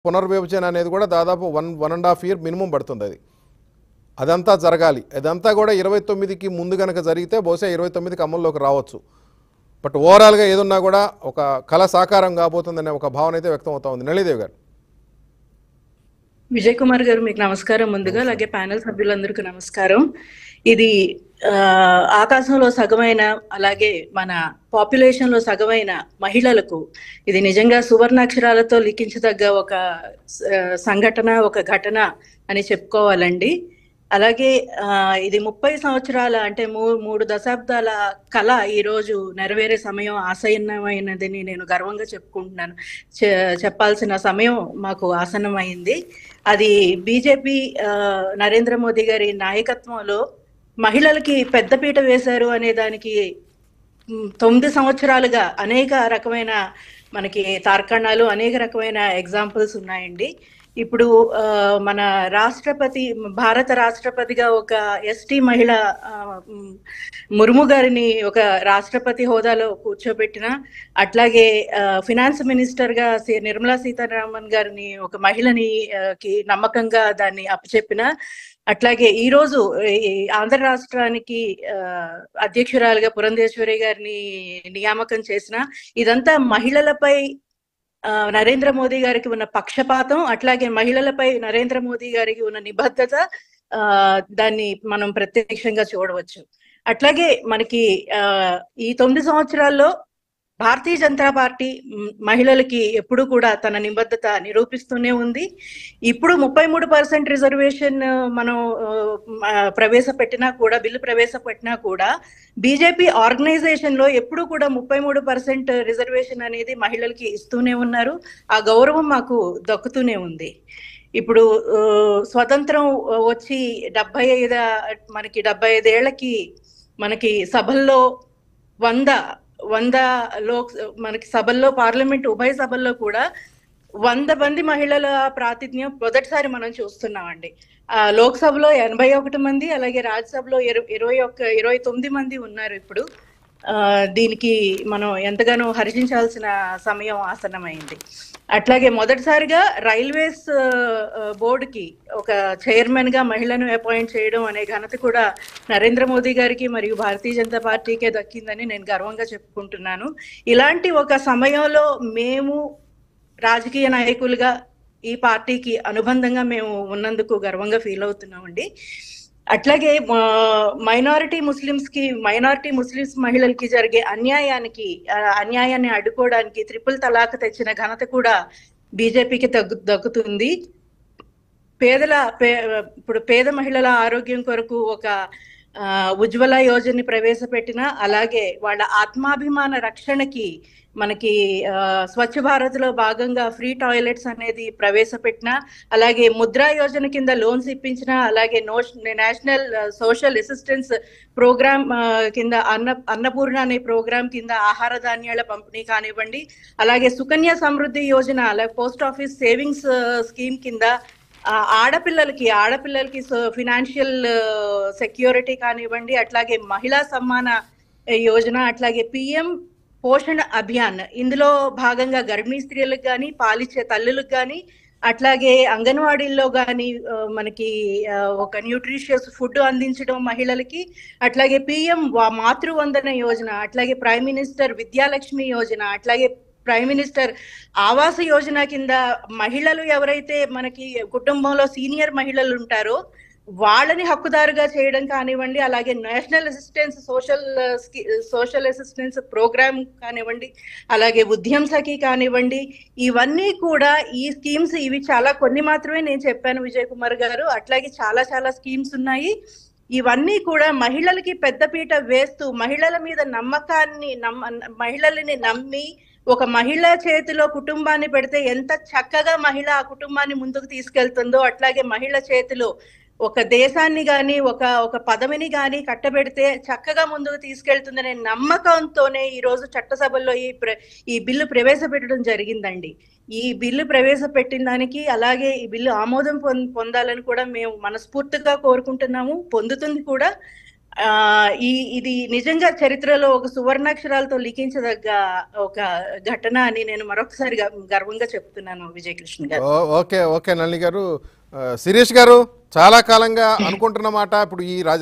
పునర్విభజన అనేది కూడా దాదాపు one one and half year minimum పడుతుంది అది అదంతా జరగాలి అదంతా కూడా ఇరవై తొమ్మిదికి ముందు కనుక జరిగితే బహుశా ఇరవై తొమ్మిదికి అమల్లోకి రావచ్చు బట్ ఓవరాల్గా ఏదున్నా కూడా ఒక కళ సాకారం కాబోతుందనే ఒక భావన అయితే వ్యక్తం అవుతా ఉంది నళిదేవి గారు విజయ్ కుమార్ గారు మీకు నమస్కారం ముందుగా అలాగే ప్యానెల్ సభ్యులందరికీ నమస్కారం ఇది ఆ, ఆకాశంలో సగమైన అలాగే మన పాపులేషన్ లో సగమైన మహిళలకు ఇది నిజంగా సువర్ణాక్షరాలతో లిఖించదగ్గ ఒక ఆ, సంఘటన ఒక ఘటన అని చెప్పుకోవాలండి అలాగే ఆ, ఇది ముప్పై సంవత్సరాల అంటే మూ మూడు దశాబ్దాల కళ ఈ రోజు నెరవేరే సమయం ఆసన్నమైనదని నేను గర్వంగా చెప్పుకుంటున్నాను చె- చెప్పాల్సిన సమయం మాకు ఆసన్నమైంది అది బీజేపీ నరేంద్ర మోదీ గారి నాయకత్వంలో మహిళలకి పెద్దపీట వేశారు అనే దానికి మ్, తొమ్మిది సంవత్సరాలుగా అనేక రకమైన మనకి తార్కాణాలు అనేక రకమైన ఎగ్జాంపుల్స్ ఉన్నాయండి ఇప్పుడు ఆ, మన రాష్ట్రపతి భారత రాష్ట్రపతిగా ఒక ఎస్టీ మహిళ ఆ, మ్, ముర్ము గారిని ఒక రాష్ట్రపతి హోదాలో కూర్చోబెట్టిన అట్లాగే ఆ, ఫినాన్స్ మినిస్టర్ గా సి- నిర్మలా సీతారామన్ గారిని ఒక మహిళని ఆ, కి నమ్మకంగా దాన్ని అప్పచెప్పిన అట్లాగే ఈ రోజు ఈ ఆంధ్ర రాష్ట్రానికి ఆ, అధ్యక్షురాలుగా పురంధేశ్వరి గారిని నియామకం చేసిన ఇదంతా మహిళలపై ఆ, నరేంద్ర మోదీ గారికి ఉన్న పక్షపాతం అట్లాగే మహిళలపై నరేంద్ర మోదీ గారికి ఉన్న నిబద్ధత ఆ దాన్ని మనం ప్రత్యక్షంగా చూడవచ్చు అట్లాగే మనకి ఆ ఈ తొమ్మిది సంవత్సరాల్లో భారతీయ జనతా పార్టీ మ్, మహిళలకి ఎప్పుడు కూడా తన నిబద్ధత నిరూపిస్తూనే ఉంది ఇప్పుడు ముప్పై మూడు పర్సెంట్ రిజర్వేషన్ మనం ఆ, ప్రవేశపెట్టినా కూడా బిల్లు ప్రవేశపెట్టినా కూడా బీజేపీ ఆర్గనైజేషన్ లో ఎప్పుడు కూడా ముప్పై మూడు పర్సెంట్ రిజర్వేషన్ అనేది మహిళలకి ఇస్తూనే ఉన్నారు ఆ గౌరవం మాకు దక్కుతూనే ఉంది ఇప్పుడు ఆ, స్వతంత్రం వచ్చి డెబ్బై ఐదు మనకి డెబ్బై ఐదేళ్లకి మనకి సభల్లో వంద వంద లోక్ మనకి సభల్లో పార్లమెంట్ ఉభయ సభల్లో కూడా వంద మంది మహిళల ప్రాతినిధ్యం మొదటిసారి మనం చూస్తున్నామండి ఆ లోక్సభలో ఎనభై ఒకటి మంది అలాగే రాజ్యసభలో ఇర- ఇరవై ఒక్క ఇరవై తొమ్మిది మంది ఉన్నారు ఇప్పుడు ఆ దీనికి మనం ఎంతగానో హర్షించాల్సిన సమయం ఆసన్నమైంది అట్లాగే మొదటిసారిగా రైల్వేస్ బోర్డుకి ఒక చైర్మన్ గా మహిళను అపాయింట్ చేయడం అనే ఘనత కూడా నరేంద్ర మోదీ గారికి మరియు భారతీయ జనతా పార్టీకే దక్కిందని నేను గర్వంగా చెప్పుకుంటున్నాను ఇలాంటి ఒక సమయంలో మేము రాజకీయ నాయకులుగా ఈ పార్టీకి అనుబంధంగా మేము ఉన్నందుకు గర్వంగా ఫీల్ అవుతున్నామండి అట్లాగే మైనారిటీ ముస్లిమ్స్ కి మైనారిటీ ముస్లిమ్స్ మహిళలకి జరిగే అన్యాయానికి ఆ, అన్యాయాన్ని అడ్డుకోవడానికి త్రిపుల్ తలాక్ తెచ్చిన ఘనత కూడా బీజేపీకి దగ్గు దక్కుతుంది పేదల పే ఇప్పుడు పేద మహిళల ఆరోగ్యం కొరకు ఒక ఆ, ఉజ్వల యోజనని ప్రవేశపెట్టిన అలాగే వాళ్ళ ఆత్మాభిమాన రక్షణకి మనకి ఆ, స్వచ్ఛ భారత్ లో భాగంగా ఫ్రీ టాయిలెట్స్ అనేది ప్రవేశపెట్టిన అలాగే ముద్రా యోజన కింద లోన్స్ ఇప్పించిన అలాగే నోష్- నేషనల్ సోషల్ అసిస్టెన్స్ ప్రోగ్రామ్ ఆ, కింద అన్న అన్నపూర్ణ అనే ప్రోగ్రామ్ కింద ఆహార ధాన్యాల పంపిణీ కానివ్వండి అలాగే సుకన్య సమృద్ధి యోజన అలాగే పోస్ట్ ఆఫీస్ సేవింగ్స్ స్కీమ్ కింద ఆ, ఆడపిల్లలకి ఆడపిల్లలకి ఫినాన్షియల్ సెక్యూరిటీ కానివ్వండి అట్లాగే మహిళా సమ్మాన యోజన అట్లాగే పిఎం పోషణ అభియాన్ ఇందులో భాగంగా గర్భిణీ స్త్రీలకు కానీ పాలిచ్చే తల్లులకు కానీ అట్లాగే అంగన్వాడీల్లో కానీ మనకి ఆ, ఒక న్యూట్రిషియస్ ఫుడ్ అందించడం మహిళలకి అట్లాగే పిఎం మాతృవందన యోజన అట్లాగే ప్రైమ్ మినిస్టర్ విద్యాలక్ష్మి యోజన అట్లాగే ప్రైమ్ మినిస్టర్ ఆవాస యోజన కింద మహిళలు ఎవరైతే మనకి కుటుంబంలో సీనియర్ మహిళలు ఉంటారో వాళ్ళని హక్కుదారుగా చేయడం కానివ్వండి అలాగే national assistance social social assistance programme కానివ్వండి అలాగే ఉద్యమ్ సఖి కానివ్వండి ఇవన్నీ కూడా ఈ స్కీమ్స్ ఇవి చాలా కొన్ని మాత్రమే నేను చెప్పాను విజయ్ కుమార్ గారు అట్లాగే చాలా చాలా స్కీమ్స్ ఉన్నాయి ఇవన్నీ కూడా మహిళలకి పెద్దపీట వేస్తూ మహిళల మీద నమ్మకాన్ని నమ్మ మహిళలని నమ్మి ఒక మహిళ చేతిలో కుటుంబాన్ని పెడితే ఎంత చక్కగా మహిళ ఆ కుటుంబాన్ని ముందుకు తీసుకెళ్తుందో అట్లాగే మహిళ చేతిలో ఒక దేశాన్ని గాని ఒక ఒక పదవిని గాని కట్టబెడితే చక్కగా ముందుకు తీసుకెళ్తుందనే నమ్మకంతోనే ఈ రోజు చట్టసభల్లో ఈ ప్ర- ఈ బిల్లు ప్రవేశపెట్టడం జరిగిందండి ఈ బిల్లు ప్రవేశపెట్టిన దానికి అలాగే ఈ బిల్లు ఆమోదం పొంద- పొందాలని కూడా మేము మనస్ఫూర్తిగా కోరుకుంటున్నాము పొందుతుంది కూడా ఆ, ఈ ఇది నిజంగా చరిత్రలో ఒక సువర్ణాక్షరాలతో లిఖించదగ్గ ఒక ఘటన అని నేను మరొకసారి గ- గర్వంగా చెప్తున్నాను విజయకృష్ణ గారు ఓ- ఓకే ఓకే నళిని గారు ఆ, శిరీష్ గారు చాలా కాలంగా అనుకుంటున్న మాట ఇప్పుడు ఈ రాజ